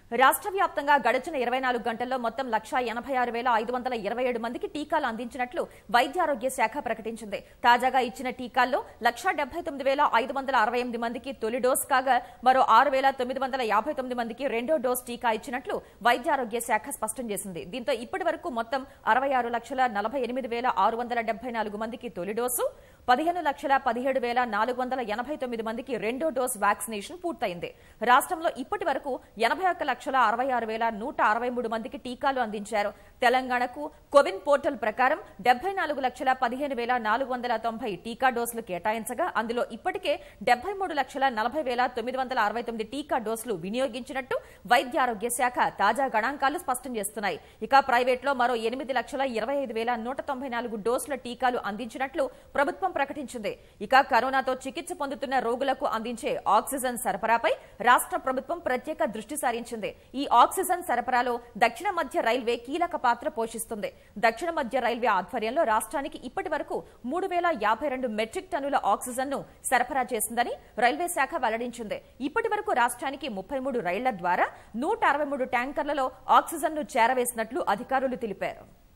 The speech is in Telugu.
రాష్ట్ర వ్యాప్తంగా గడిచిన ఇరవై నాలుగు గంటల్లో మొత్తం లక్ష ఎనభై ఆరు వేల ఐదు వందల ఇరవై ఏడు మందికి టీకాలు అందించినట్లు వైద్యారోగ్య శాఖ ప్రకటించింది తాజాగా ఇచ్చిన టీకాల్లో లక్ష డెబ్బై తొమ్మిది వేల ఐదు వందల అరవై ఎనిమిది మందికి తొలి డోస్ కాగా మరో ఆరు వేల తొమ్మిది వందల యాభై తొమ్మిది మందికి రెండో డోస్ టీకా ఇచ్చినట్లు వైద్యారోగ్య శాఖ స్పష్టం చేసింది దీంతో ఇప్పటి వరకు మొత్తం అరవై ఆరు లక్షల నలభై ఎనిమిది వేల ఆరు వందల డెబ్బై నాలుగు మందికి తొలి డోసు పదిహేను లక్షల పదిహేడు వేల నాలుగు వందల ఎనభై తొమ్మిది మందికి రెండో డోస్ వ్యాక్సినేషన్ పూర్తయింది రాష్ట్రంలో ఇప్పటి వరకు ఎనభై ఒక్క లక్షల అరవై ఆరు వేల నూట అరవై మూడు మందికి టీకాలు అందించారు తెలంగాణకు కోవిన్ పోర్టల్ ప్రకారం డెబ్బై నాలుగు లక్షల పదిహేను వేల నాలుగు వందల తొంభై టీకా డోసులు కేటాయించగా అందులో ఇప్పటికే డెబ్బై మూడు లక్షల నలభై వేల తొమ్మిది వందల అరవై తొమ్మిది టీకా డోసులు వినియోగించినట్టు వైద్యారోగ్య శాఖ తాజా గణాంకాలు స్పష్టం చేస్తున్నాయి ఇక ప్రైవేట్లో మరో ఎనిమిది లక్షల ఇరవై ఐదు వేల నూట తొంభై నాలుగు డోసుల టీకాలు అందించినట్లు ప్రభుత్వం ప్రకటించింది ఇక కరోనాతో చికిత్స పొందుతున్న రోగులకు అందించే ఆక్సిజన్ సరఫరాపై రాష్ట్ర ప్రభుత్వం ప్రత్యేక దృష్టి సారించింది ఈ ఆక్సిజన్ సరఫరాలో దక్షిణ మధ్య రైల్వే కీలక పాత్ర పోషిస్తుంది దక్షిణ మధ్య రైల్వే ఆధ్వర్యంలో రాష్ట్రానికి ఇప్పటి వరకు మూడు వేల యాభై రెండు మెట్రిక్ టన్నుల ఆక్సిజన్ ను సరఫరా చేసిందని రైల్వే శాఖ వెల్లడించింది ఇప్పటి వరకు రాష్ట్రానికి ముప్పై మూడు రైళ్ల ద్వారా నూట అరవై మూడు ట్యాంకర్లలో ఆక్సిజన్ ను చేరవేసినట్లు అధికారులు తెలిపారు